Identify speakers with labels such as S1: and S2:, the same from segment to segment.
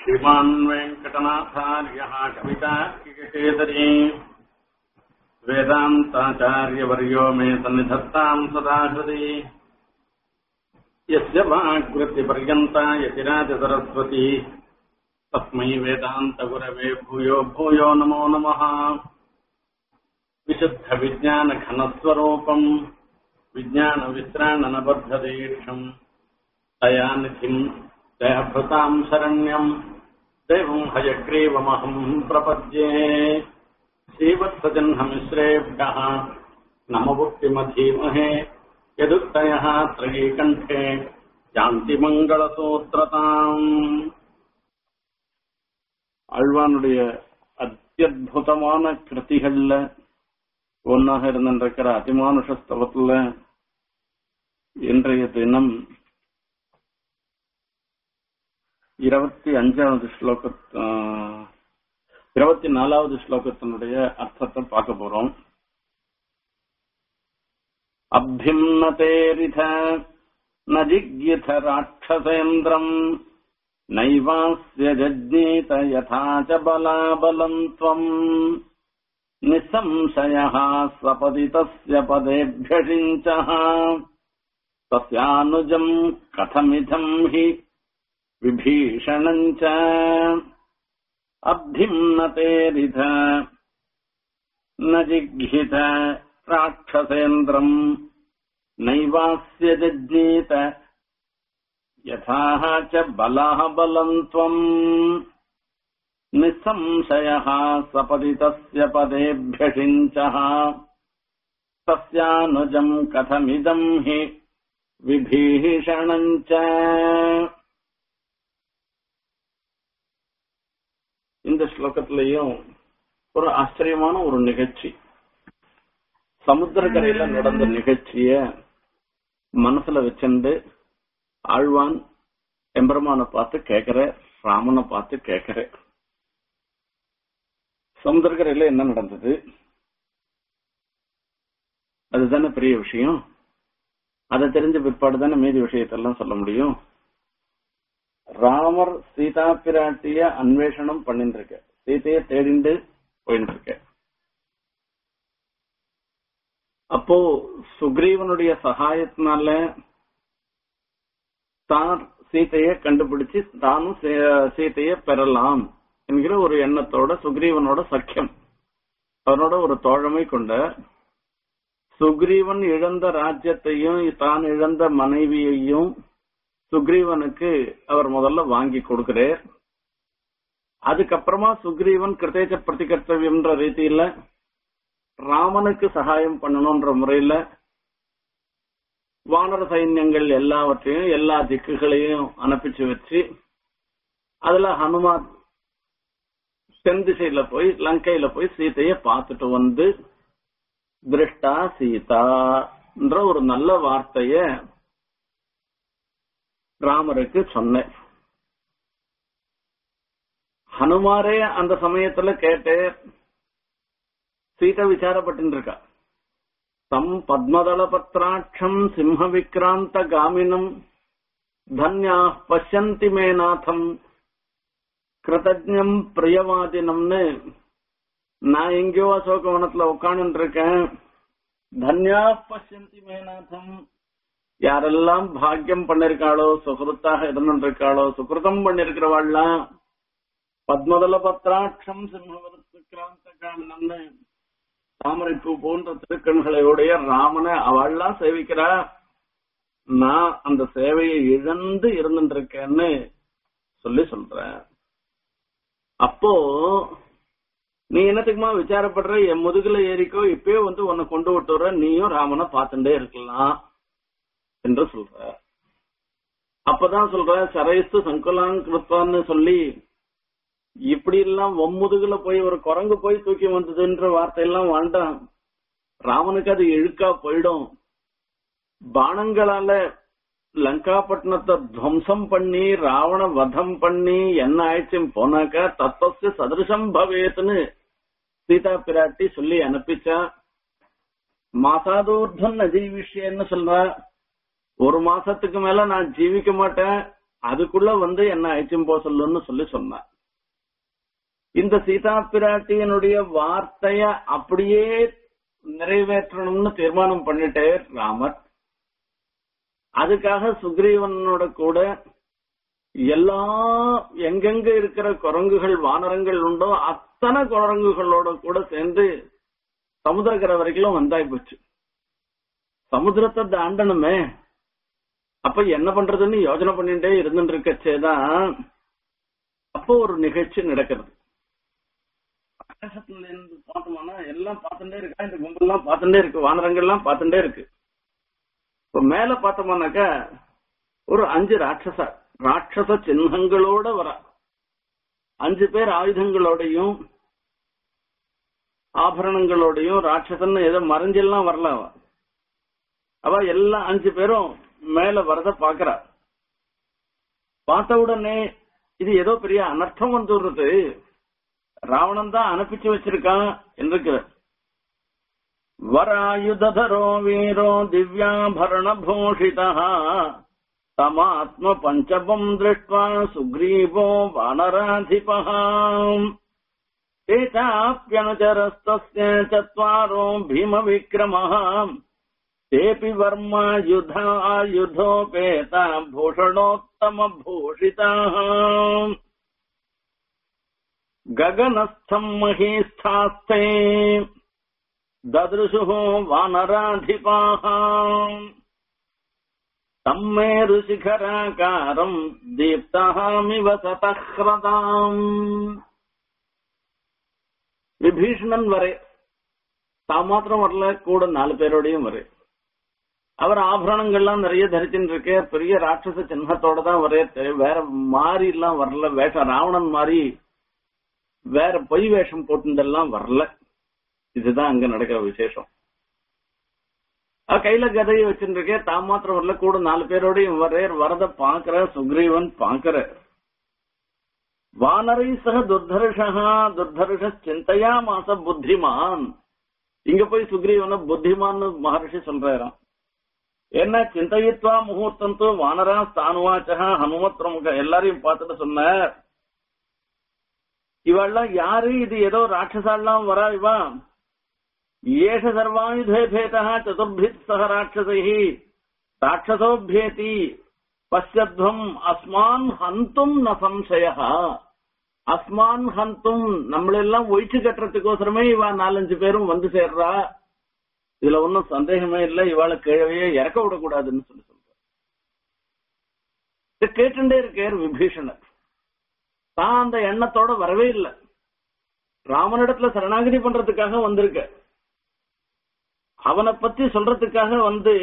S1: श्रीमान् वेङ्कटनाथार्यः कवितार्किकेसरी वेदान्ताचार्यवर्यो मे सन्निधत्ताम् सदा हृदि यस्य वाग्वृत्तिपर्यन्ता यतिराजसरस्वती तस्मै वेदान्तगुरवे भूयो भूयो नमो नमः विशुद्धविज्ञानघनस्वरूपम् विज्ञानवित्राणनबद्धदीक्षम् दयानिधिम् दयभृताम् शरण्यम् देवम् हयग्रीवमहम् प्रपद्ये श्रीवत्सजह्नमिश्रेभ्यः नमभुक्तिमधीमहे यदुक्तयः त्रयीकण्ठे சாந்திமங்களசூத்திரதாம் ஆழ்வானுடைய அத்தியுதமான கிருதிகள்ல ஒன்னாக இருந்திருக்கிற அதிமானுஷ ஸ்தவத்துல இன்றைய தினம் இருபத்தி அஞ்சாவது ஸ்லோக இருபத்தி நாலாவது ஸ்லோகத்தினுடைய அர்த்தத்தை பார்க்க போறோம் அபிம்னதேரித न जिज्ञिथ राक्षसेन्द्रम् नैवास्य जज्ञीत यथा च बलाबलम् त्वम् निःसंशयः स्वपदि तस्य पदेभ्यषिञ्चः तस्यानुजम् कथमिदम् हि विभीषणम् च अभ्युन्नतेरिध न जिघ्हित राक्षसेन्द्रम् नैवास्य जज्ञीत यथाः च बलः बलम् त्वम् निःसंशयः सपदि तस्य पदेभ्यषिञ्चः तस्यानुजम् कथमिदम् हि விபீஷணம் இந்த ஸ்லோகத்திலையும் ஒரு ஆச்சரியமான ஒரு நிகழ்ச்சி சமுத்திரக்கரையில நடந்த நிகழ்ச்சிய மனசுல வச்சுண்டு ஆழ்வான் எம்பெருமான பார்த்து கேக்குற ராமனை பார்த்து கேக்குற சமுத்திரக்கரையில என்ன நடந்தது அதுதானே பெரிய விஷயம் அதை தெரிஞ்ச பிற்பாடு தானே மீதி விஷயத்தெல்லாம் சொல்ல முடியும் ராமர் சீதா பிராட்டிய அன்வேஷணம் பண்ணிட்டு இருக்க சீதைய தேடிண்டு போயிட்டு இருக்க அப்போ சுக்ரீவனுடைய சகாயத்தினால தான் சீதைய கண்டுபிடிச்சு தானும் சீதைய பெறலாம் என்கிற ஒரு எண்ணத்தோட சுக்ரீவனோட சக்கியம் அவனோட ஒரு தோழமை கொண்ட சுக்ரீவன் இழந்த ராஜ்யத்தையும் தான் இழந்த மனைவியையும் சுக்ரீவனுக்கு அவர் முதல்ல வாங்கி கொடுக்கிறார் அதுக்கப்புறமா சுக்ரீவன் கிருத்தேஜ பிரதிகர்த்தவியம்ன்ற ரீதியில ராமனுக்கு சகாயம் பண்ணணும்ன்ற முறையில வானர சைன்யங்கள் எல்லாவற்றையும் எல்லா திக்குகளையும் அனுப்பிச்சு வச்சு அதுல ஹனுமான் தென் திசையில போய் லங்கையில போய் சீதைய பார்த்துட்டு வந்து திருஷ்டா சீதான்ற ஒரு நல்ல வார்த்தைய ராமருக்கு சொன்னேன் ஹனுமாரே அந்த சமயத்துல கேட்டு சீதை விசாரப்பட்டு இருக்கா தம் பத்மதள பத்ராட்சம் சிம்ம விக்ராந்த காமினம் தன்யா பசியந்தி மேநாதம் கிருதஜம் பிரியவாதினம்னு நான் எங்கேயோ அசோகவனத்துல உட்காந்து இருக்கேன் தன்யா பசியந்தி மேநாதம் யாரெல்லாம் பாக்கியம் பண்ணிருக்காளோ சுகிருத்தாக இருந்திருக்காளோ சுகிருதம் பண்ணிருக்கிறவாள்லாம் பத்மதள பத்ராட்சம் சிம்மவிக்ராந்த காமினம்னு தாமரைப்பூ போன்ற திருக்கண்களையுடைய ராமனை அவள்லாம் சேவிக்கிறா நான் அந்த சேவையை இழந்து இருந்துட்டு இருக்கேன்னு சொல்லி சொல்ற அப்போ நீ என்னத்துக்குமா விசாரப்படுற என் முதுகுல ஏறிக்கோ இப்பயே வந்து உன்னை கொண்டு விட்டுற நீயும் ராமனை பார்த்துட்டே இருக்கலாம் என்று சொல்ற அப்பதான் சொல்ற சரைஸ்து சங்குலாங் கிருத்வான்னு சொல்லி இப்படி எல்லாம் ஒம்முதுகுல போய் ஒரு குரங்கு போய் தூக்கி வந்ததுன்ற வார்த்தையெல்லாம் வேண்டாம் ராமனுக்கு அது இழுக்கா போயிடும் பானங்களால லங்காப்பட்டினத்தை துவம்சம் பண்ணி ராவண வதம் பண்ணி என்ன ஆயிடுச்சு போனாக்கா தத்துவ சதிருஷம் பவேத்துன்னு சீதா பிராட்டி சொல்லி அனுப்பிச்சா மாசாதூர்தன் அஜீவிஷயன்னு சொல்றா ஒரு மாசத்துக்கு மேல நான் ஜீவிக்க மாட்டேன் அதுக்குள்ள வந்து என்ன அழைச்சும் போ சொல்லுன்னு சொல்லி சொன்னார் இந்த சீதா பிராட்டியனுடைய வார்த்தைய அப்படியே நிறைவேற்றணும்னு தீர்மானம் பண்ணிட்டே ராமர் அதுக்காக சுக்ரீவனோட கூட எல்லா எங்கெங்க இருக்கிற குரங்குகள் வானரங்கள் உண்டோ அத்தனை குரங்குகளோட கூட சேர்ந்து சமுத்திரக்கரை வரைக்கும் வந்தாய் போச்சு சமுத்திரத்தை தாண்டணுமே அப்ப என்ன பண்றதுன்னு யோசனை பண்ணிட்டே இருந்துட்டு இருக்கச்சேதான் அப்போ ஒரு நிகழ்ச்சி நடக்கிறது ஆகாசத்துல இருந்து பார்த்தோம்னா எல்லாம் பார்த்துட்டே இருக்கா இந்த கும்பல்லாம் பார்த்துட்டே இருக்கு வானரங்கள்லாம் பார்த்துட்டே இருக்கு இப்ப மேல பார்த்தோம்னாக்கா ஒரு அஞ்சு ராட்சச ராட்சச சின்னங்களோட வர அஞ்சு பேர் ஆயுதங்களோடையும் ஆபரணங்களோடையும் ராட்சசன் ஏதோ மறைஞ்செல்லாம் வரல அவ அவ எல்லாம் அஞ்சு பேரும் மேல வரத பாக்குறா பார்த்த உடனே இது ஏதோ பெரிய அனர்த்தம் வந்துடுறது ராவணன் தான் அனுப்பிச்சு வச்சிருக்கான் என்று வராயுதரோ வீரோ திவ்யாபரண பூஷிதா தமாத்ம பஞ்சபம் திருஷ்டுவா சுக்ரீவோ வானராதிபஹாம் एताप्यनुचरस्तस्य चत्वारो भीमविक्रमः तेऽपि वर्मा युध आयुधोपेता भूषणोत्तमभूषिताः गगनस्थम् महीस्थास्ते ददृशुः वानराधिपाः तम्मेरुशिखराकारम् दीप्तहामिव सतह्रदाम् விபீஷணன் வரை தான் மாத்திரம் வரல கூட நாலு பேரோடையும் வரை அவர் ஆபரணங்கள்லாம் நிறைய தரிச்சுட்டு இருக்க பெரிய ராட்சச சின்னத்தோட தான் வரே வேற மாறி எல்லாம் வரல வேஷம் ராவணன் மாதிரி வேற பொய் வேஷம் போட்டுதெல்லாம் வரல இதுதான் அங்க நடக்கிற விசேஷம் கையில கதையை வச்சுட்டு இருக்கே தான் மாத்திரம் வரல கூட நாலு பேரோடையும் வரே வரத பாக்குற சுக்ரீவன் பாக்குற வானரை சக துர்தர்ஷா துர்தர்ஷ சிந்தையா மாச புத்திமான் இங்க போய் சுக்ரீவன புத்திமான்னு மகர்ஷி சொல்றாராம் என்ன சிந்தையித்வா முகூர்த்தம் வானரா ஸ்தானுவாச்சா ஹனுமத் பிரமுக எல்லாரையும் பார்த்துட்டு சொன்னார் இவெல்லாம் யாரு இது ஏதோ ராட்சசாலாம் வரா இவா ஏஷ சர்வாயுதே பேதா சதுர்பித் சக ராட்சசை ராட்சசோபியேதி பசியத்வம் அஸ்மான் ஹந்தும் ந சம்சய அஸ்மான் ஹந்தும் நம்மளெல்லாம் ஒழிச்சு கட்டுறதுக்கோசரமே இவா நாலஞ்சு பேரும் வந்து சேர்றா இதுல ஒன்னும் சந்தேகமே இல்லை இவாளை கிழவையே இறக்க விடக்கூடாதுன்னு சொல்லி சொல்ற கேட்டுட்டே இருக்கார் விபீஷணர் தான் அந்த எண்ணத்தோட வரவே இல்லை ராமனிடத்துல சரணாகதி பண்றதுக்காக வந்திருக்க அவனை பத்தி சொல்றதுக்காக வந்து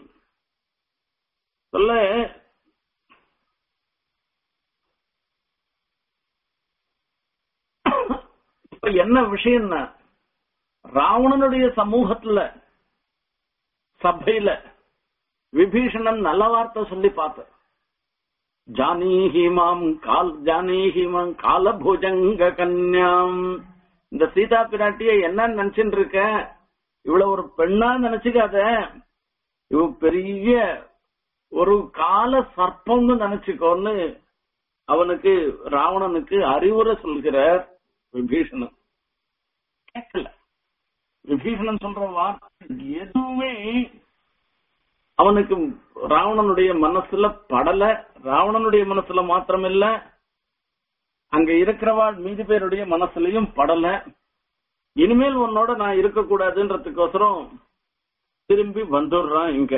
S1: சொல்ல இப்ப என்ன விஷயம்னா ராவணனுடைய சமூகத்துல சபையில விபீஷணன் நல்ல வார்த்தை சொல்லி பார்த்த ஜானீஹி மாம் கால் ஜானீஹி மாம் கால புஜங்க கன்யாம் இந்த சீதா பிராட்டிய என்ன நினைச்சுட்டு இருக்க இவ்வளவு ஒரு பெண்ணா நினைச்சுக்காத இவ பெரிய ஒரு கால சர்ப்பம்னு நினைச்சுக்கோன்னு அவனுக்கு ராவணனுக்கு அறிவுரை சொல்கிறார் விபீஷணன் கேட்கல விபீஷணன் சொல்ற வார்த்தை எதுவுமே அவனுக்கு ராவணனுடைய மனசுல படல ராவணனுடைய மனசுல மாத்திரமில்ல அங்க இருக்கிறவாள் மீதி பேருடைய மனசுலயும் படல இனிமேல் உன்னோட நான் இருக்கக்கூடாதுன்றதுக்கோசரம் திரும்பி வந்துடுறான் இங்க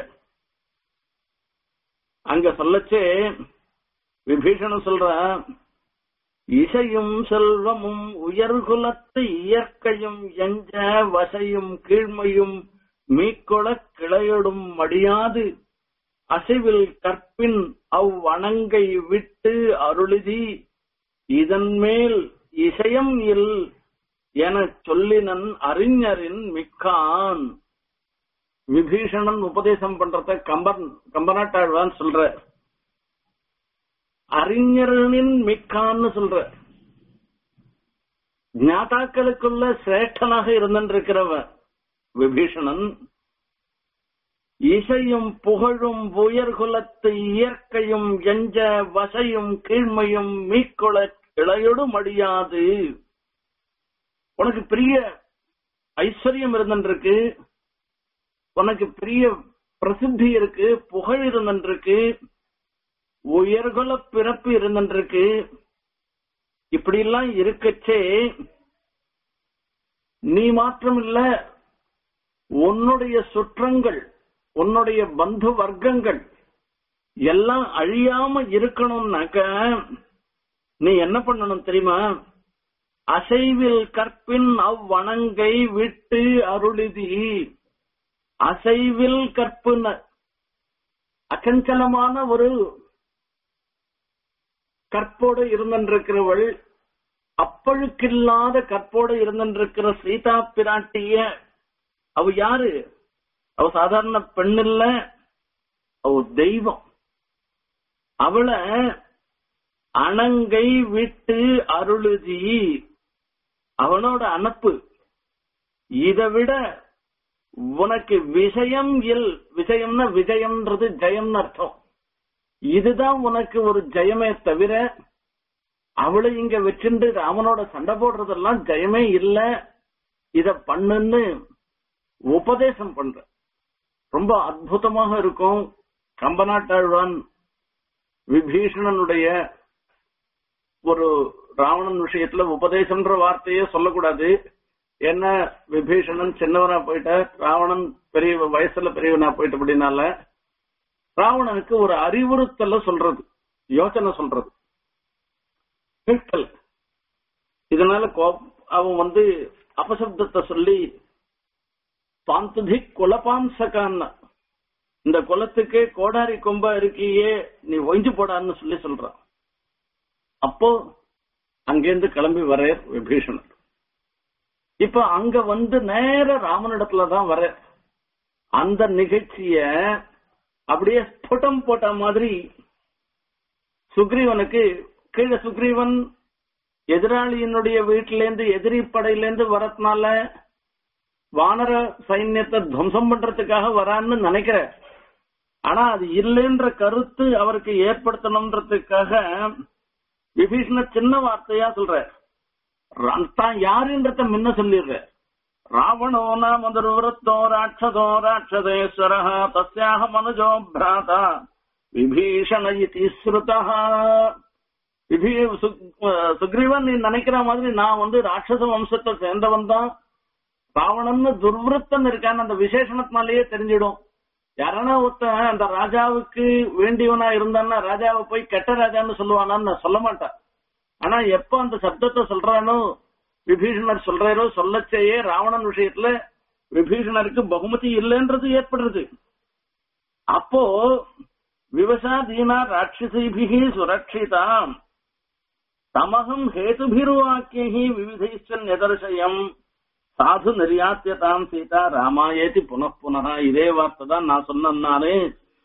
S1: அங்க சொல்லச்சே விபீஷணன் சொல்ற இசையும் செல்வமும் உயர்குலத்து இயற்கையும் எஞ்ச வசையும் கீழ்மையும் மீக்கொள கிளையொடும் மடியாது அசைவில் கற்பின் அவ்வணங்கை விட்டு அருளிதி இதன் மேல் இசையம் இல் எனச் சொல்லினன் அறிஞரின் மிக்கான் விபீஷணன் உபதேசம் பண்றத கம்பன் கம்பநாட்டாழ்வான் சொல்ற அறிஞர்களின் மிக்கான்னு சொல்ற ஞாதாக்களுக்குள்ள சிரேஷ்டனாக இருந்திருக்கிறவன் விபீஷணன் இசையும் புகழும் உயர்குலத்து இயற்கையும் எஞ்ச வசையும் கீழ்மையும் மீக்குள இளையொடு மடியாது உனக்கு பெரிய ஐஸ்வர்யம் இருந்துருக்கு உனக்கு பெரிய பிரசித்தி இருக்கு புகழ் இருந்துருக்கு உயர்குல பிறப்பு இருந்துருக்கு இப்படி எல்லாம் இருக்கச்சே நீ மாத்திரம் இல்ல உன்னுடைய சுற்றங்கள் உன்னுடைய பந்து வர்க்கங்கள் எல்லாம் அழியாம இருக்கணும்னாக்க நீ என்ன பண்ணணும் தெரியுமா அசைவில் கற்பின் அவ்வணங்கை விட்டு அருளிதி அசைவில் கற்புன அச்சஞ்சலமான ஒரு கற்போடு இருந்திருக்கிறவள் அப்பழுக்கில்லாத கற்போடு இருந்திருக்கிற சீதா பிராட்டிய அவ யாரு அவ சாதாரண பெண் இல்ல அவ தெய்வம் அவளை அணங்கை விட்டு அருளுதி அவனோட அனுப்பு இதை விட உனக்கு விஷயம் இல் விஷயம்னா விஜயம்ன்றது ஜெயம்னு அர்த்தம் இதுதான் உனக்கு ஒரு ஜெயமே தவிர அவளை இங்க வச்சுட்டு ராமனோட சண்டை போடுறதெல்லாம் ஜெயமே இல்ல இத பண்ணுன்னு உபதேசம் பண்ற ரொம்ப அற்புதமாக இருக்கும் கம்பநாட்டாழ்வான் விபீஷணனுடைய ஒரு ராவணன் விஷயத்துல உபதேசம்ன்ற வார்த்தையே சொல்லக்கூடாது என்ன விபீஷணன் சின்னவனா போயிட்ட ராவணன் பெரிய வயசுல பெரியவனா போயிட்ட அப்படின்னால ராவணனுக்கு ஒரு அறிவுறுத்தல சொல்றது யோசனை சொல்றது கேட்கல இதனால கோப்- அவன் வந்து அபசப்தத்தை சொல்லி பாந்துதி குலபாம்சகான்னு இந்த குலத்துக்கு கோடாரி கொம்பா இருக்கியே நீ ஒய்ஞ்சு போடான்னு சொல்லி சொல்றான் அப்போ அங்கேருந்து கிளம்பி வர விபீஷணர் இப்ப அங்க வந்து நேர ராமனிடத்துலதான் வர அந்த நிகழ்ச்சிய அப்படியே ஸ்புடம் போட்ட மாதிரி சுக்ரீவனுக்கு கீழே சுக்ரீவன் எதிராளியினுடைய வீட்டிலேருந்து எதிரி படையிலேருந்து வரதுனால வானர சைன்யத்தை துவம்சம் பண்றதுக்காக வரான்னு நினைக்கிற ஆனா அது இல்லைன்ற கருத்து அவருக்கு ஏற்படுத்தணும்ன்றதுக்காக விபீஷண சின்ன வார்த்தையா சொல்ற ரா- தான் யாருன்றத முன்ன சொல்லிடுற ராவணோ நாம துர்வருத்தோ ராட்சதோ ராட்சதேஸ்வர தஸ்யாக மனுஜோ பிராதா விபீஷண இதி ஸ்ருதா விபீ சு- அஹ் சுக்ரீவன் நீ நினைக்கிற மாதிரி நான் வந்து ராட்சச வம்சத்தை சேர்ந்தவன் தான் ராவணன்னு துர்வருத்தன் இருக்கான்னு அந்த விசேஷணத்தினாலேயே தெரிஞ்சிடும் யாரானா ஒருத்தன் அந்த ராஜாவுக்கு வேண்டியவனா இருந்தான்னா ராஜாவை போய் கெட்ட ராஜான்னு சொல்லுவானான்னு நான் சொல்ல மாட்டேன் ஆனா எப்ப அந்த சப்தத்தை சொல்றானோ விபீஷணர் சொல்றாரோ சொல்லச்சேயே ராவணன் விஷயத்துல விபீஷணருக்கு பகுமதி இல்லைன்றது ஏற்படுறது அப்போ விவசாதீனா ராட்சசிபிகி சுரக்ஷிதாம் தமகம் ஹேதுபிருவாக்கியி விவிதைச்சன் எதர்சயம் சாது நிர்யாத்தியதாம் சீதா ராமாயேதி புனః புனः இதே வார்த்தை தான் நான் சொன்னேன் நானு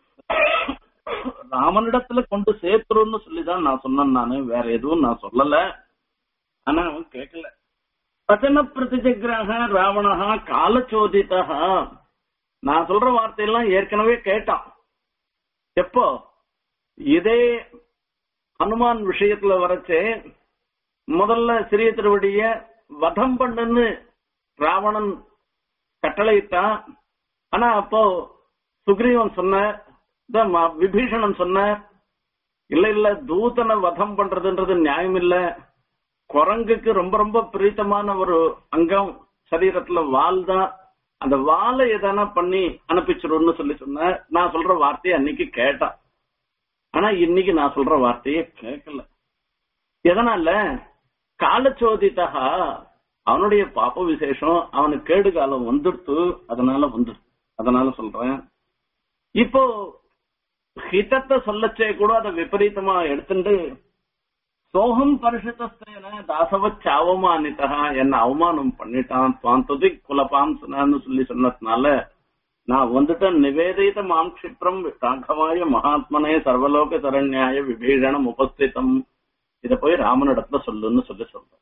S1: ராமனிடத்துல கொண்டு சேர்த்துருன்னு சொல்லிதான் நான் சொன்னேன் நானு வேற எதுவும் நான் சொல்லல ஆனா அவன் கேட்கல வச்சன பிரதிஜகிரக ராவணஹா காலச்சோதிதா நான் சொல்ற வார்த்தையெல்லாம் ஏற்கனவே கேட்டான் எப்போ இதே ஹனுமான் விஷயத்துல வரச்சே முதல்ல சிறிய திருவடிய வதம் பண்ணுன்னு ராவணன் கட்டளையிட்டான் ஆனா அப்போ சுக்ரீவன் சொன்ன இந்த ம- விபீஷணன் சொன்ன இல்ல இல்ல தூதனை வதம் பண்றதுன்றது நியாயம் இல்ல குரங்குக்கு ரொம்ப ரொம்ப பிரீத்தமான ஒரு அங்கம் சரீரத்துல வால் தான் அந்த வாலை எதனா பண்ணி அனுப்பிச்சிருன்னு சொல்லி சொன்ன நான் சொல்ற வார்த்தையை அன்னைக்கு கேட்டான் ஆனா இன்னைக்கு நான் சொல்ற வார்த்தையை கேட்கல எதனால காலச்சோதிதா அவனுடைய பாப்ப விசேஷம் அவனுக்கு கேடு காலம் வந்துடுத்து அதனால வந்துடுத்து அதனால சொல்றேன் இப்போ ஹிதத்தை சொல்லச்சே கூட அதை விபரீதமா எடுத்துட்டு சோகம் பரிசுத்தேன தாசவச் அவமானிதா என்ன அவமானம் பண்ணிட்டான் துவாந்ததி குலபாம்சனான்னு சொல்லி சொன்னதுனால நான் வந்துட்டு நிவேதித மாம் க்ஷிப்ரம் ராகவாய மகாத்மனே சர்வலோக சரண்யாய விபீஷணம் உபஸ்திதம் இத போய் ராமனிடத்துல சொல்லுன்னு சொல்லி சொல்றேன்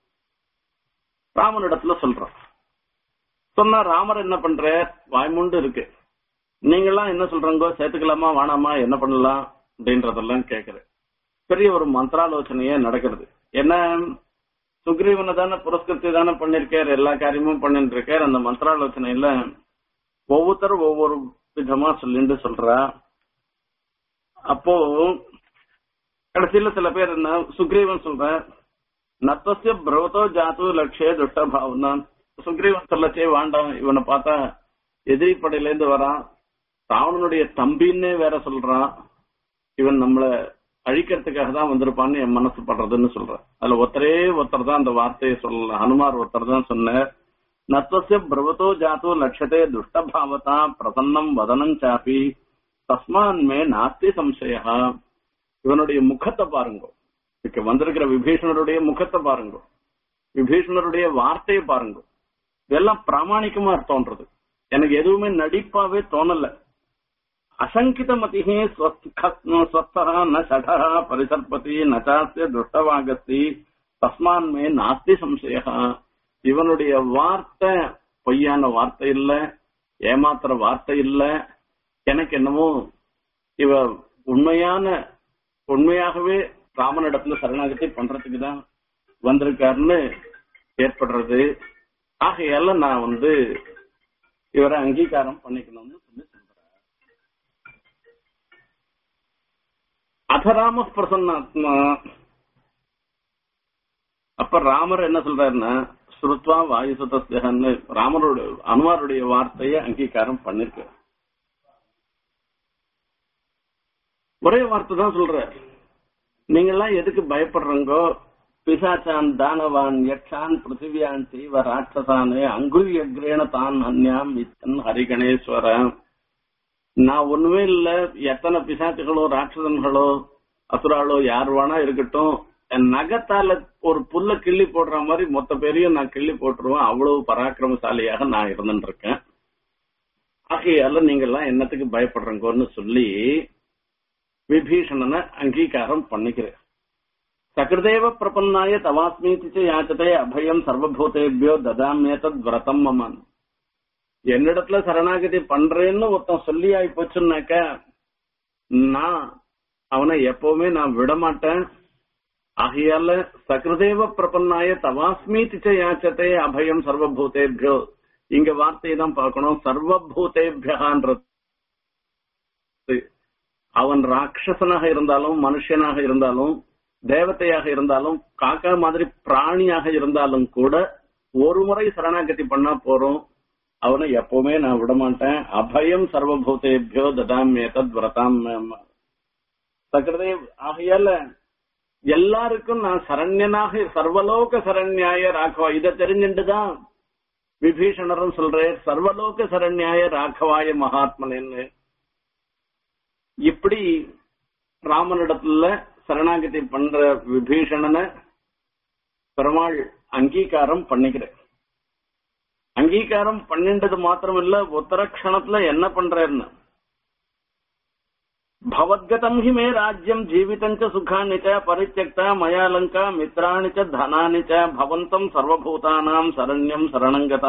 S1: ராமனிடத்துல சொல்றான் சொன்னா ராமர் என்ன பண்ற வாய்மூண்டு இருக்கு நீங்களாம் என்ன சொல்றீங்க சேர்த்துக்கலாமா வேணாமா என்ன பண்ணலாம் அப்படின்றதெல்லாம் கேக்குறேன் பெரிய ஒரு மந்திராலோசனையே நடக்கிறது என்ன சுக்ரீவனை தானே புரஸ்கிருத்தி தானே பண்ணிருக்காரு எல்லா காரியமும் பண்ணிட்டு இருக்காரு அந்த மந்திராலோசனையில ஒவ்வொருத்தரும் ஒவ்வொரு விதமா சொல்லிட்டு சொல்றா அப்போ கடைசியில சில பேர் என்ன சுக்ரீவன் சொல்ற நத்தசிய பிரவத்தோ ஜாத்து லட்சிய துஷ்ட பாவம் சுக்ரீவன் சொல்லச்சே வேண்டாம் இவனை பார்த்தா எதிரி படையில இருந்து வரான் ராவணனுடைய தம்பின்னே வேற சொல்றான் இவன் நம்மள அழிக்கிறதுக்காக தான் வந்திருப்பான்னு என் மனசு படுறதுன்னு சொல்ற அதுல ஒருத்தரே ஒருத்தர் தான் அந்த வார்த்தையை சொல்லல ஹனுமார் ஒருத்தர் தான் சொன்னார் நத்வசிய பிரவத்தோ ஜாத்தோ லட்சத்தே துஷ்டபாவதா பிரசன்னம் வதனம் சாப்பி தஸ்மான் மே நாஸ்தி சம்சயா இவனுடைய முகத்தை பாருங்க இப்ப வந்திருக்கிற விபீஷணருடைய முகத்தை பாருங்க விபீஷணருடைய வார்த்தையை பாருங்க இதெல்லாம் பிராமணிக்கமா தோன்றது எனக்கு எதுவுமே நடிப்பாவே தோணல அசங்கித மதிஹே ஸ்வஸ்தா ந ஷடா பரிசர்பதி நச்சாஸ்ய துஷ்டவாகத்தி தஸ்மான் மே நாஸ்தி சம்சய இவனுடைய வார்த்தை பொய்யான வார்த்தை இல்ல ஏமாத்துற வார்த்தை இல்ல எனக்கு என்னமோ இவ உண்மையான உண்மையாகவே ராமனிடத்துல சரணாகத்தை பண்றதுக்கு தான் வந்திருக்காருன்னு ஏற்படுறது ஆகையால நான் வந்து இவரை அங்கீகாரம் பண்ணிக்கணும்னு சொல்லி சொல்றேன் அதராம பிரசன்னாத்மா அப்ப ராமர் என்ன சொல்றாருன்னா ஸ்ருத்வா வாயுசுதஸ்தன்னு ராமரோட அனுமாருடைய வார்த்தையை அங்கீகாரம் பண்ணிருக்க ஒரே வார்த்தை தான் சொல்ற நீங்க எல்லாம் எதுக்கு பயப்படுறீங்கோ பிசாச்சான் தானவான் யக்ஷான் பிருத்திவியான் தீவ ராட்சசானே அங்குல்யக்ரேண தான் அந்யாம் இத்தன் ஹரிகணேஸ்வர நான் ஒண்ணுமே இல்ல எத்தனை பிசாச்சுகளோ ராட்சசன்களோ அசுராளோ யார் வேணா இருக்கட்டும் என் நகத்தால ஒரு புல்ல கிள்ளி போடுற மாதிரி மொத்த பேரையும் நான் கிள்ளி போட்டுருவேன் அவ்வளவு பராக்கிரமசாலியாக நான் இருந்துட்டு இருக்கேன் ஆகையால நீங்க எல்லாம் என்னத்துக்கு பயப்படுறீங்கன்னு சொல்லி விபீஷணனை அங்கீகாரம் பண்ணிக்கிறேன் சகிருதேவ பிரபன்னாய தவாஸ்மீதி யாச்சதே அபயம் சர்வபூதேபியோ ததாமியதத் விரதம் மமன் என்னிடத்துல சரணாகதி பண்றேன்னு ஒருத்தன் சொல்லி ஆகி போச்சுன்னாக்க நான் அவனை எப்பவுமே நான் விட மாட்டேன் ஆகையால சகிருதேவ பிரபன்னாய தவாஸ்மீதி யாச்சதே அபயம் சர்வபூதேபியோ இங்க வார்த்தையை தான் பார்க்கணும் சர்வபூதேபியகான்றது அவன் ராட்சசனாக இருந்தாலும் மனுஷனாக இருந்தாலும் தேவதையாக இருந்தாலும் காக்கா மாதிரி பிராணியாக இருந்தாலும் கூட ஒரு முறை சரணாகதி பண்ணா போறோம் அவனை எப்பவுமே நான் விட மாட்டேன் அபயம் சர்வபூதேபியோ ததாமியதத் விரதாம் சகிருதே ஆகையால எல்லாருக்கும் நான் சரண்யனாக சர்வலோக சரண்யாய ராகவா இதை தெரிஞ்சுட்டுதான் விபீஷணரும் சொல்றேன் சர்வலோக சரண்யாய ராகவாய மகாத்மனன்னு இப்படி ராமனிடத்துல சரணாகதி பண்ற விபீஷணனை பெருமாள் அங்கீகாரம் பண்ணிக்கிறேன் அங்கீகாரம் பண்ணின்றது மாத்திரம் இல்ல உத்தர க்ஷணத்துல என்ன பண்றேன்னு பவத்கதம் ஹி மே ராஜ்யம் ஜீவிதஞ்ச சுகானி ச பரித்தியக்தா மயா லங்கா மித்ராணி ச தனானி ச பவந்தம் சர்வபூதானாம் சரண்யம் சரணங்கதா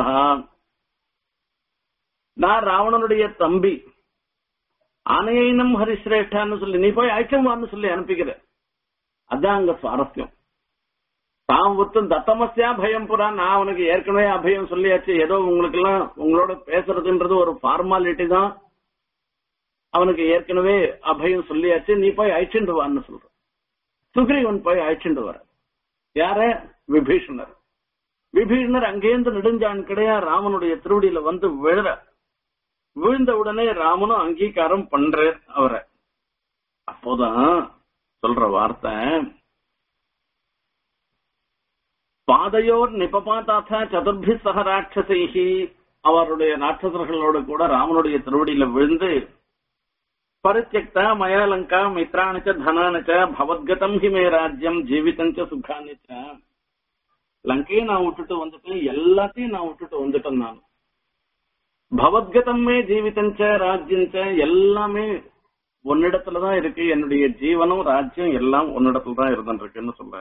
S1: நான் ராவணனுடைய தம்பி ஆனையினம் ஹரிசிரேஷ்டான்னு சொல்லி நீ போய் அழைச்சவான்னு சொல்லி அனுப்பிக்கிற அதான் அங்க சுவாரஸ்யம் தாம் ஒத்தும் தத்தமஸ்யா பயம் புறா நான் அவனுக்கு ஏற்கனவே அபயம் சொல்லியாச்சு ஏதோ உங்களுக்கு எல்லாம் உங்களோட பேசுறதுன்றது ஒரு ஃபார்மாலிட்டி தான் அவனுக்கு ஏற்கனவே அபயம் சொல்லியாச்சு நீ போய் அழைச்சிட்டு வான்னு சொல்ற சுக்ரீவன் போய் அழைச்சிட்டு வர யார விபீஷணர் விபீஷணர் அங்கேருந்து நெடுஞ்சான் கிடையா ராமனுடைய திருவடியில வந்து விழுற விழுந்த உடனே ராமனும் அங்கீகாரம் பண்ற அவரை அப்போதான் சொல்ற வார்த்தை பாதையோர் நிபபாத்தாத்த சதுர்பி சக ராட்சசைகி அவருடைய ராட்சசர்களோடு கூட ராமனுடைய திருவடியில விழுந்து பரித்தியக்தா மயாலங்கா மித்ராணிச்ச தனானிச்ச பவத்கதம் ஹி மே ராஜ்யம் ஜீவிதஞ்ச சுகானிச்ச லங்கையை நான் விட்டுட்டு வந்துட்டேன் எல்லாத்தையும் நான் விட்டுட்டு வந்துட்டேன் நான் பவத்கதமே ஜீவிதஞ்ச ராஜ்யஞ்ச எல்லாமே உன்னிடத்துலதான் இருக்கு என்னுடைய ஜீவனம் ராஜ்யம் எல்லாம் உன்னிடத்துல தான் இருந்துருக்குன்னு சொல்ற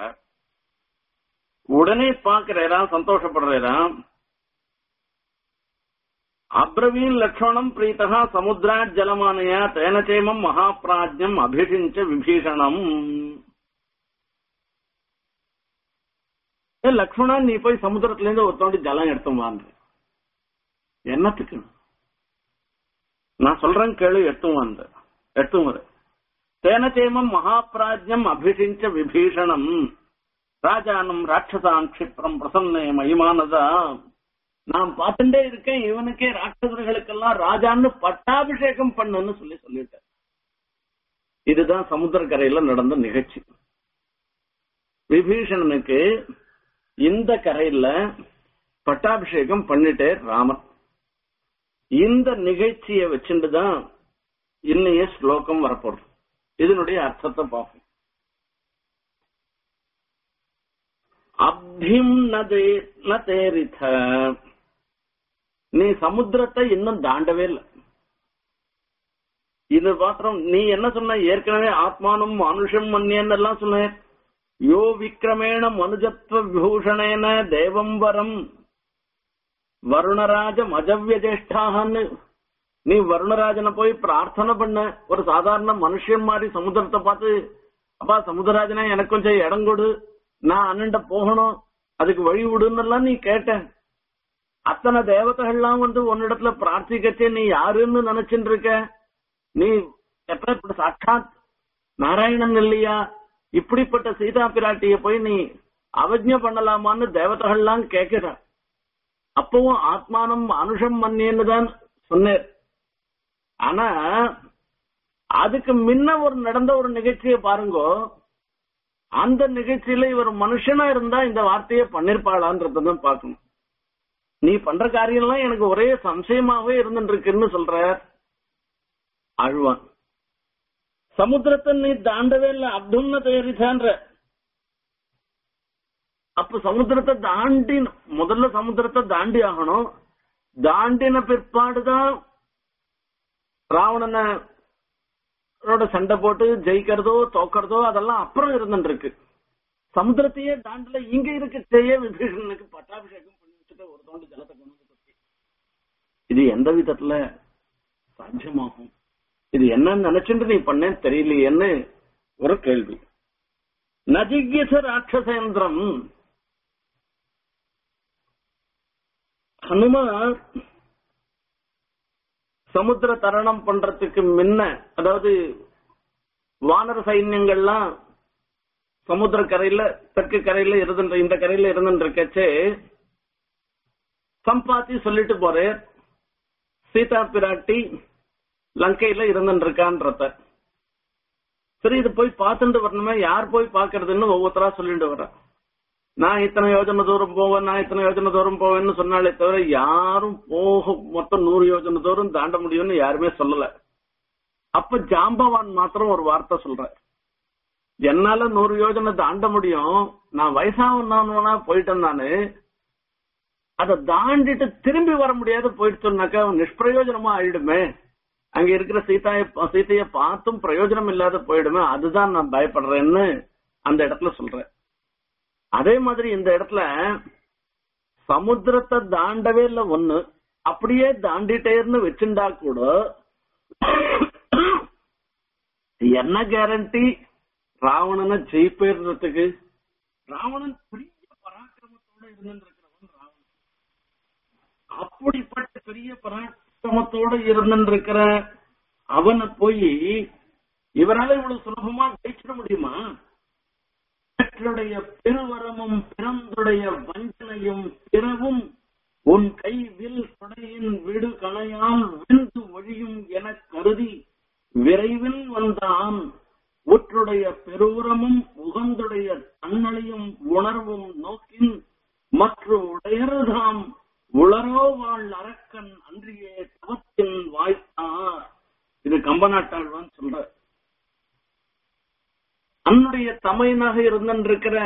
S1: உடனே பாக்குறேரா சந்தோஷப்படுறேரா அப்ரவீன் லக்ஷ்மணம் பிரீத்தகா சமுத்திராட் ஜலமானயா தேன சேமம் மகாபிராஜ்யம் அபிஷிஞ்ச விபீஷணம் ஏ, லக்ஷ்மணா நீ போய் சமுத்திரத்துல இருந்து ஒருத்தோண்டி ஜலம் எடுத்து வாங்க என்னத்துக்கு நான் சொல்றேன் கேளு எட்டும் வந்த எட்டும் வர தேன சேமம் மகாபிராஜ்யம் அபிஷிஞ்ச விபீஷணம் ராஜானம் ராட்சசான் கஷிப்ரம் பிரசன்னே மகிமானதா நான் பார்த்துட்டே இருக்கேன் இவனுக்கே ராட்சசர்களுக்கெல்லாம் ராஜான்னு பட்டாபிஷேகம் பண்ணுன்னு சொல்லி சொல்லிட்டேன் இதுதான் சமுத்திரக்கரையில நடந்த நிகழ்ச்சி விபீஷணனுக்கு இந்த கரையில பட்டாபிஷேகம் பண்ணிட்டே ராமன் இந்த நிகழ்ச்சியை வச்சுட்டு தான் இன்னைய ஸ்லோகம் வரப்போறது இதனுடைய அர்த்தத்தை பார்ப்போம் அப்திம் நதே நதேரித நீ சமுத்திரத்தை இன்னும் தாண்டவே இல்லை இது மாத்திரம் நீ என்ன சொன்ன ஏற்கனவே ஆத்மானும் மனுஷம் மன்னியன் எல்லாம் சொன்ன யோ விக்ரமேண மனுஜத்வ விபூஷணேன தேவம் வரம் வருணராஜ மஜவ்யஜேஷ்டான்னு நீ வருணராஜனை போய் பிரார்த்தனை பண்ண ஒரு சாதாரண மனுஷன் மாதிரி சமுத்திரத்தை பார்த்து அப்பா சமுத்திரராஜனே எனக்கு கொஞ்சம் இடம் கொடு நான் அண்ணன்ட போகணும் அதுக்கு வழி விடுன்னு நீ கேட்ட அத்தனை தேவதைகள்லாம் வந்து உன்னிடத்துல பிரார்த்திக்கச்சே நீ யாருன்னு நினைச்சுட்டு இருக்க நீ எப்ப சாட்சாத் நாராயணன் இல்லையா இப்படிப்பட்ட சீதா பிராட்டிய போய் நீ அவஜ்ஞ பண்ணலாமான்னு தேவதைகள்லாம் கேட்கிற அப்பவும் ஆத்மானம் அனுஷம் மன்னியன்னு தான் சொன்னேன் ஆனா அதுக்கு முன்ன ஒரு நடந்த ஒரு நிகழ்ச்சியை பாருங்க அந்த நிகழ்ச்சியில இவர் மனுஷனா இருந்தா இந்த வார்த்தையை பண்ணிருப்பாளான்றதான் பார்க்கணும் நீ பண்ற காரியம்லாம் எனக்கு ஒரே சம்சயமாவே இருந்துட்டு இருக்குன்னு சொல்ற அழுவான் சமுத்திரத்தை நீ தாண்டவே இல்லை அப்துல்ன தயாரிச்சான்ற அப்ப சமுத்திரத்தை தாண்டி முதல்ல சமுத்திரத்தை தாண்டி ஆகணும் தாண்டின பிற்பாடுதான் ராவணனை ரோட சண்டை போட்டு ஜெயிக்கிறதோ தோக்கறதோ அதெல்லாம் அப்புறம் இருந்துட்டு இருக்கு சமுத்திரத்தையே தாண்டல இங்க இருக்கச்சேயே விபீஷணனுக்கு பட்டாபிஷேகம் பண்ணி வச்சுட்டு ஒரு தோண்டு ஜலத்தை கொண்டு வந்து கொட்டி. இது எந்த விதத்துல சாத்தியமாகும் இது என்னன்னு நினைச்சுட்டு நீ பண்ணேன்னு தெரியலையேன்னு ஒரு கேள்வி நஜிகியச ராட்சசேந்திரம் ஹனுமான் சமுத்திர தரணம் பண்றதுக்கு முன்ன அதாவது வானர சைன்யங்கள்லாம் சமுத்திர கரையில தெற்கு கரையில இருந்துன்ற இந்த கரையில இருந்துருக்கச்சே சம்பாத்தி சொல்லிட்டு போறேன் சீதா பிராட்டி லங்கையில இருந்துருக்கான்றத சரி இது போய் பார்த்துட்டு வரணுமே யார் போய் பாக்குறதுன்னு ஒவ்வொருத்தரா சொல்லிட்டு வர நான் இத்தனை யோஜனை தூரம் போவேன் நான் இத்தனை யோஜனை தூரம் போவேன்னு சொன்னாலே தவிர யாரும் போக மொத்தம் நூறு யோஜனை தூரம் தாண்ட முடியும்னு யாருமே சொல்லல அப்ப ஜாம்பவான் மாத்திரம் ஒரு வார்த்தை சொல்ற என்னால நூறு யோஜனை தாண்ட முடியும் நான் வயசாவனா போயிட்டேன் நானு அதை தாண்டிட்டு திரும்பி வர முடியாது போயிடுச்சுனாக்கா நிஷ்பிரயோஜனமா ஆயிடுமே அங்க இருக்கிற சீதாய சீதைய பார்த்தும் பிரயோஜனம் இல்லாத போயிடுமே அதுதான் நான் பயப்படுறேன்னு அந்த இடத்துல சொல்றேன் அதே மாதிரி இந்த இடத்துல சமுத்திரத்தை தாண்டவே இல்ல ஒண்ணு அப்படியே தாண்டிட்டேன்னு வச்சுண்டா கூட என்ன கேரண்டி ராவணனை ஜெயிப்பேறதுக்கு ராவணன் பெரிய பராக்கிரமத்தோட இருந்திருக்கிறவன் ராவணன் அப்படிப்பட்ட பெரிய பராக்கிரமத்தோட இருந்திருக்கிற அவனை போய் இவரால இவ்வளவு சுலபமா ஜெயிச்சிட முடியுமா பெற்றுடைய பெருவரமும் பிறந்துடைய வஞ்சனையும் பிறவும் உன் கை வில் கொடையின் விடு கணையால் விந்து ஒழியும் எனக் கருதி விரைவில் வந்தான் உற்றுடைய பெருவுரமும் உகந்துடைய தன்னலையும் உணர்வும் நோக்கின் மற்ற உடையருதாம் உளரோ வாழ் அரக்கன் அன்றியே தவத்தின் வாய்த்தார் இது கம்பநாட்டாழ்வான் சொல்ற அன்னுடைய தமையனாக இருந்திருக்கிற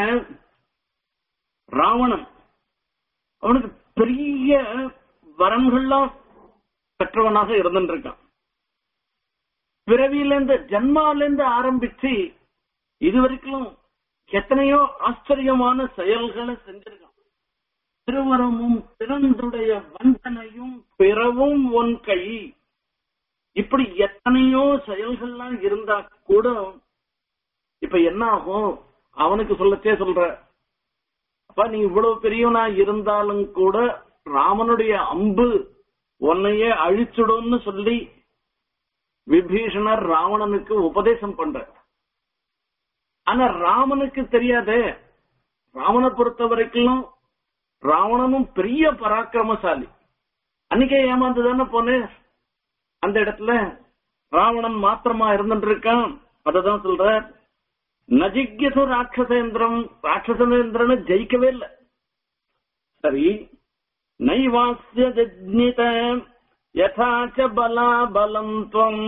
S1: ராவணன் அவனுக்கு பெரிய வரன்கள்லாம் பெற்றவனாக இருந்திருக்கான் பிறவியிலேருந்து ஜன்மாலேருந்து ஆரம்பிச்சு இதுவரைக்கும் எத்தனையோ ஆச்சரியமான செயல்களை செஞ்சிருக்கான் திருவரமும் பிறந்துடைய வந்தனையும் பிறவும் உன் கை இப்படி எத்தனையோ செயல்கள்லாம் இருந்தா கூட இப்ப என்ன ஆகும் அவனுக்கு சொல்லச்சே சொல்ற அப்ப நீ இவ்வளவு பெரியவனா இருந்தாலும் கூட ராமனுடைய அம்பு உன்னையே அழிச்சுடும்னு சொல்லி விபீஷணர் ராவணனுக்கு உபதேசம் பண்ற ஆனா ராமனுக்கு தெரியாதே ராவண பொறுத்த வரைக்கும் ராவணனும் பெரிய பராக்கிரமசாலி அன்னைக்கே ஏமாந்து தானே போனேன் அந்த இடத்துல ராவணன் மாத்திரமா இருந்துட்டு இருக்கான் அததான் சொல்ற நஜிக்யசு ராட்சசேந்திரம் ராட்சசேந்திரனை ஜெயிக்கவே இல்லை சரி நைவாஸ்ய ஜஜ்னித யதாச்ச பலா பலம் துவம்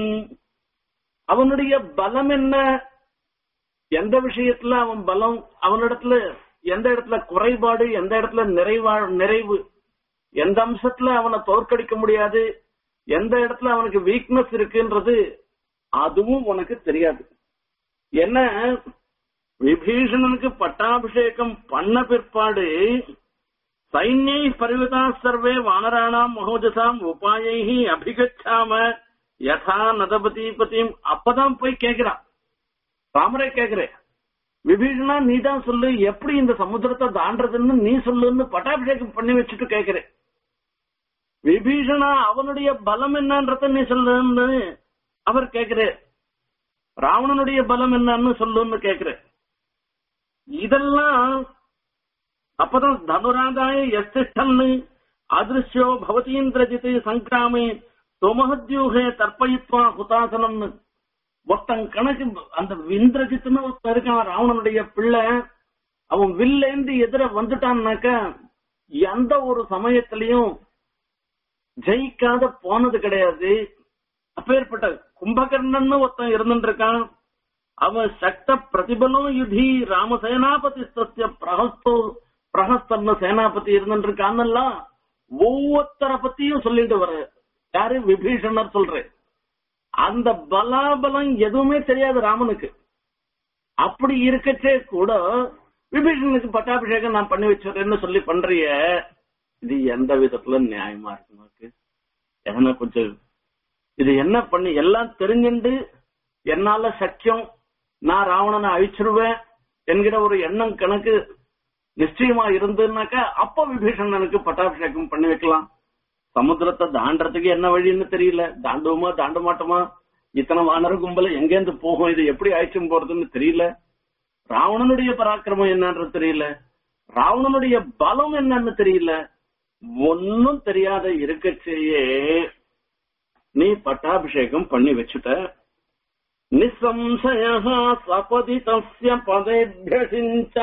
S1: அவனுடைய பலம் என்ன எந்த விஷயத்துல அவன் பலம் அவனிடத்துல எந்த இடத்துல குறைபாடு எந்த இடத்துல நிறைவா நிறைவு எந்த அம்சத்துல அவனை தோற்கடிக்க முடியாது எந்த இடத்துல அவனுக்கு வீக்னஸ் இருக்குன்றது அதுவும் உனக்கு தெரியாது என்ன விபீஷணனுக்கு பட்டாபிஷேகம் பண்ண பிற்பாடு சைன்யை பரிவிதா சர்வே வானராணாம் மகோஜசாம் உபாயை அபிகச்சாம யதா நதபதிபதியும் அப்பதான் போய் கேக்குறான் ராமரே கேக்குறேன் விபீஷணா நீ தான் சொல்லு எப்படி இந்த சமுத்திரத்தை தாண்டதுன்னு நீ சொல்லுன்னு பட்டாபிஷேகம் பண்ணி வச்சுட்டு கேக்குறேன் விபீஷணா அவனுடைய பலம் என்னன்றத நீ சொல்லுன்னு அவர் கேக்குறார் ராவணனுடைய பலம் என்னன்னு சொல்லுன்னு கேக்குறேன் இதெல்லாம் அப்பதான் தனுராதாய எஸ்திஷ்டன்னு அதிருஷ்யோ பவதீந்திரஜித் சங்கிராமே சோமஹத்யூகே தர்ப்பயித்வா ஹுதாசனம்னு ஒருத்தன் கணக்கு அந்த இந்திரஜித்னு ஒருத்தன் இருக்கான் ராவணனுடைய பிள்ளை அவன் வில்லேந்து எதிர வந்துட்டான்னாக்க எந்த ஒரு சமயத்திலையும் ஜெயிக்காத போனது கிடையாது அப்பேற்பட்ட கும்பகர்ணன் ஒருத்தன் இருந்துட்டு இருக்கான் அவன் சக்த பிரதிபலம் யுதி ராமசேனாபதி சத்திய பிரஹஸ்தோ பிரஹஸ்தன்னு சேனாபதி இருந்துட்டு இருக்கான்னெல்லாம் ஒவ்வொருத்தரை பத்தியும் சொல்லிட்டு வர யாரு விபீஷணர் சொல்றேன் அந்த பலாபலம் எதுவுமே தெரியாது ராமனுக்கு அப்படி இருக்கச்சே கூட விபீஷணனுக்கு பட்டாபிஷேகம் நான் பண்ணி வச்சிடறேன்னு சொல்லி பண்றிய இது எந்த விதத்துல நியாயமா இருக்கு உனக்கு எதனா கொஞ்சம் இது என்ன பண்ணி எல்லாம் தெரிஞ்சுண்டு என்னால சக்கியம் நான் ராவணனை அழிச்சிருவேன் என்கிற ஒரு எண்ணம் கணக்கு நிச்சயமா இருந்துன்னாக்கா அப்ப விபீஷணனுக்கு பட்டாபிஷேகம் பண்ணி வைக்கலாம் சமுத்திரத்தை தாண்டறதுக்கு என்ன வழின்னு தெரியல தாண்டுவோமா தாண்ட மாட்டோமா இத்தனை வானர கும்பல எங்கேருந்து போகும் இது எப்படி அழைச்சும் போறதுன்னு தெரியல ராவணனுடைய பராக்கிரமம் என்னன்றது தெரியல ராவணனுடைய பலம் என்னன்னு தெரியல ஒன்னும் தெரியாத இருக்கச்சேயே நீ பட்டாபிஷேகம் பண்ணி வச்சுட்ட நிசம்சய சபதிதஸ்ய பதேபியசிஞ்ச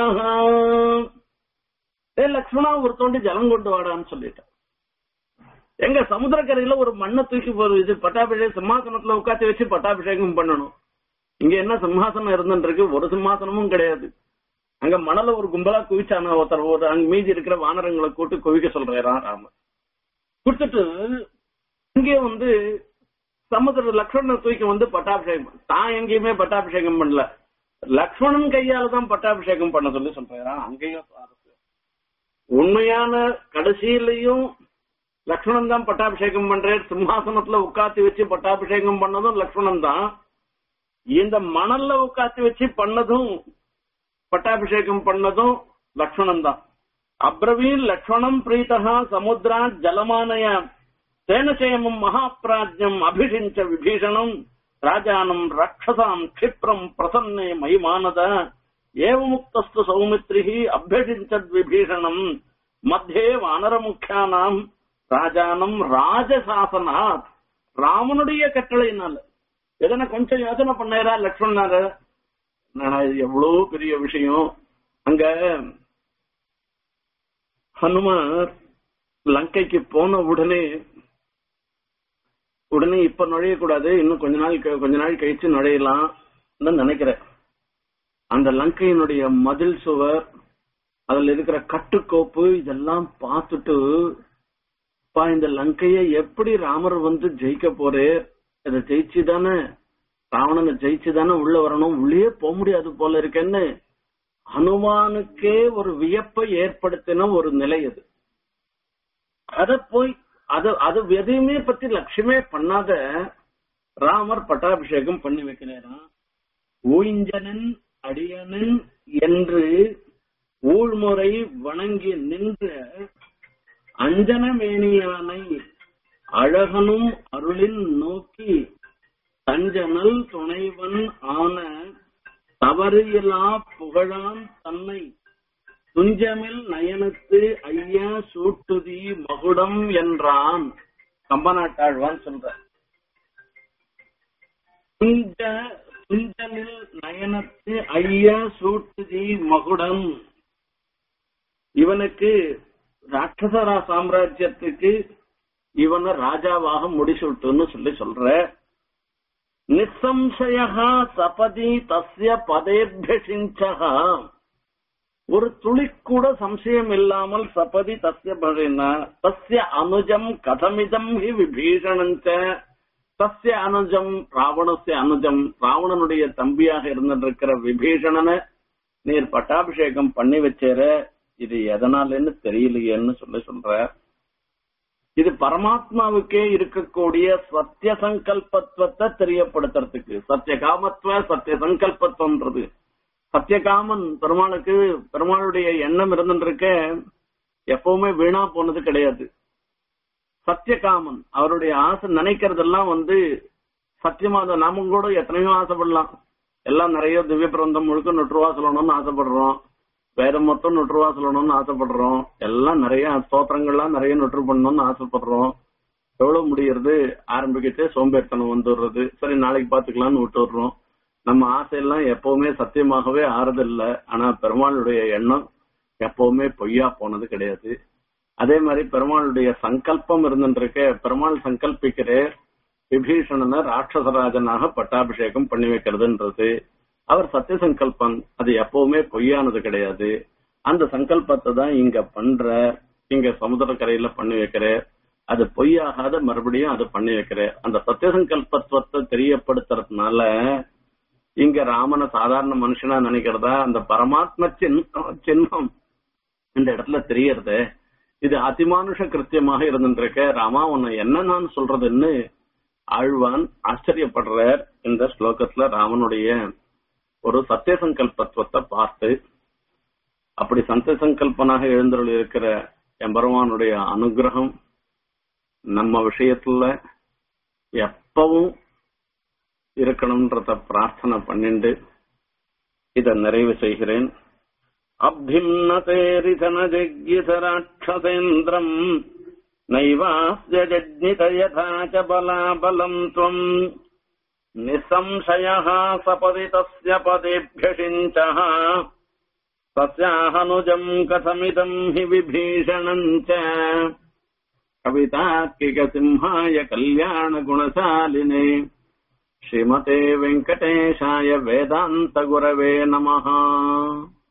S1: ஏ லக்ஷ்மணா ஒரு தோண்டி ஜலம் கொண்டு வாடான்னு சொல்லிட்டேன் எங்க சமுத்திரக்கரையில ஒரு மண்ணை தூக்கி போறது இது பட்டாபிஷேகம் சிம்மாசனத்துல உட்காந்து வச்சு பட்டாபிஷேகம் பண்ணணும் இங்க என்ன சிம்மாசனம் இருந்துட்டு இருக்கு ஒரு சிம்மாசனமும் கிடையாது அங்க மணல ஒரு கும்பலா குவிச்சான ஒருத்தர் ஒரு அங்க மீதி இருக்கிற வானரங்களை கூட்டு குவிக்க சொல்றாராம் ராமர் கொடுத்துட்டு இங்கே வந்து சமுத்திர லக்ஷ்மணன் தூக்கி வந்து பட்டாபிஷேகம் தான் எங்கேயுமே பட்டாபிஷேகம் பண்ணல லக்ஷ்மணன் கையால தான் பட்டாபிஷேகம் பண்ண சொல்லி சொல்றாராம் அங்கேயும் சுவாரஸ்யம். உண்மையான கடைசியிலையும் லக்ஷ்மணன் தான் பட்டாபிஷேகம் பண்றேன் சிம்மாசனத்துல உட்காத்தி வச்சு பட்டாபிஷேகம் பண்ணதும் லக்ஷ்மணன் தான் இந்த மணல்ல உட்காத்தி வச்சு பண்ணதும் பட்டாபிஷேகம் பண்ணதும் லக்ஷ்மணன் தான் அப்ரவீன் லக்ஷ்மணம் பிரீதா சமுத்ரா ஜலமானய சேனச்சயமும் மகாபிராஜ்யம் அபிஷிஞ்ச விபீஷணம் ராஜானம் ரக்ஷசாம் க்ஷிப்ரம் பிரசன்னே மயிமானத ஏவமுக்தஸ்து சௌமித்ரிஹி அபியசிஞ்சத் விபீஷணம் மத்தியே வானரமுக்கியானாம் ராஜானம் ராஜசாசனாத் ராமனுடைய கட்டளையினால எதனா கொஞ்சம் யோசனை பண்ணாரா லக்ஷ்மணார நான் இது எவ்வளவு பெரிய விஷயம் அங்க ஹனுமார் லங்கைக்கு போன உடனே உடனே இப்ப நுழையக்கூடாது இன்னும் கொஞ்ச நாள் க- கொஞ்ச நாள் கழிச்சு நுழையலாம் நினைக்கிறேன் அந்த லங்கையினுடைய மதில் சுவர் அதுல இருக்கிற கட்டுக்கோப்பு இதெல்லாம் பார்த்துட்டு பா இந்த லங்கைய எப்படி ராமர் வந்து ஜெயிக்க போறே இதை ஜெயிச்சு தானே ராவணனை ஜெயிச்சு தானே உள்ள வரணும் உள்ளே போக முடியாது போல இருக்கேன்னு ஹனுமானுக்கே ஒரு வியப்பை ஏற்படுத்தின ஒரு நிலை அது அத போய் அது அது எதையுமே பத்தி லட்சியமே பண்ணாத ராமர் பட்டாபிஷேகம் பண்ணி வைக்கிறாராம் ஊஞ்சனன் அடியனன் என்று ஊழ்முறை வணங்கி நின்ற அஞ்சனமேனியானை அழகனும் அருளின் நோக்கி தஞ்சனல் துணைவன் ஆன தவறியலா புகழான் தன்னை துஞ்சமில் நயனத்து ஐயா சூட்டுதி மகுடம் என்றான் கம்பநாட்டாழ்வான் சொல்ற துஞ்ச துஞ்சலில் நயனத்து ஐயா சூட்டுதி மகுடம் இவனுக்கு ராட்சசரா சாம்ராஜ்யத்துக்கு இவனை ராஜாவாக முடிசூட்டுன்னு சொல்லி சொல்ற நிசம்சயா சபதி தஸ்ய பதேபியசிஞ்சகா ஒரு துளி கூட சம்சயம் இல்லாமல் சபதி தஸ்ய பகினா தஸ்ய அனுஜம் கதமிதம் ஹி விபீஷணஞ்ச தஸ்ய அனுஜம் ராவணஸ்ய அனுஜம் ராவணனுடைய தம்பியாக இருந்திருக்கிற விபீஷணனை நீர் பட்டாபிஷேகம் பண்ணி வச்சேர இது எதனாலன்னு தெரியலையேன்னு சொல்லி சொல்ற இது பரமாத்மாவுக்கே இருக்கக்கூடிய சத்திய சங்கல்பத்துவத்தை தெரியப்படுத்துறதுக்கு சத்திய காமத்துவ சத்திய சங்கல்பத்துவன்றது சத்தியகாமன் பெருமாளுக்கு பெருமாளுடைய எண்ணம் இருந்துருக்க எப்பவுமே வீணா போனது கிடையாது சத்தியகாமன் அவருடைய ஆசை நினைக்கிறதெல்லாம் வந்து சத்தியமாத நாமும் கூட எத்தனையோ ஆசைப்படலாம் எல்லாம் நிறைய திவ்ய பிரபந்தம் முழுக்க நுற்றுவா சொல்லணும்னு ஆசைப்படுறோம் வேதம் மொத்தம் நுற்றுவா சொல்லணும்னு ஆசைப்படுறோம் எல்லாம் நிறைய ஸ்தோத்திரங்கள்லாம் நிறைய நுற்று பண்ணணும்னு ஆசைப்படுறோம் எவ்வளவு முடியறது ஆரம்பிக்கிட்டே சோம்பேறித்தனம் வந்துடுறது சரி நாளைக்கு பாத்துக்கலாம்னு விட்டுடுறோம் நம்ம ஆசையெல்லாம் எப்பவுமே சத்தியமாகவே ஆறுதில்ல ஆனா பெருமாளுடைய எண்ணம் எப்பவுமே பொய்யா போனது கிடையாது அதே மாதிரி பெருமாளுடைய சங்கல்பம் இருந்துருக்க பெருமாள் சங்கல்பிக்கிறே விபீஷணனை ராட்சசராஜனாக பட்டாபிஷேகம் பண்ணி வைக்கிறதுன்றது அவர் சத்திய சங்கல்பம் அது எப்பவுமே பொய்யானது கிடையாது அந்த சங்கல்பத்தை தான் இங்க பண்ற இங்க சமுதிரக்கரையில பண்ணி வைக்கிற அது பொய்யாகாத மறுபடியும் அது பண்ணி வைக்கிற அந்த சத்திய சங்கல்பத்துவத்தை தெரியப்படுத்துறதுனால இங்க ராமனை சாதாரண மனுஷனா நினைக்கிறதா அந்த பரமாத்ம சின்னம் சின்னம் இந்த இடத்துல தெரியறது இது அதிமானுஷ கிருத்தியமாக இருந்துருக்க ராமா உன்னை என்ன நான் சொல்றதுன்னு ஆழ்வான் ஆச்சரியப்படுறார் இந்த ஸ்லோகத்துல ராமனுடைய ஒரு சத்திய சங்கல்பத்துவத்தை பார்த்து அப்படி சத்திய சங்கல்பனாக எழுந்தருள் இருக்கிற எம்பெருமானுடைய அனுகிரகம் நம்ம விஷயத்துல எப்பவும் இருக்கணும்ன்றத பிரார்த்தனை பண்ணிண்டு இத நிறைவு செய்கிறேன் அபின்னதேரிதனஜிதராட்சசேந்திரம் நைவாஸ்ய ஜஜ்ஞித யதா ச பலாபலம் त्वम् निसंशयः सपदि तस्य पदेभ्यषिञ्चः तस्याहनुजम् कथमिदम् हि विभीषणम् च कवितार्किकसिंहाय कल्याणगुणशालिने श्रीमते वेङ्कटेशाय वेदान्तगुरवे नमः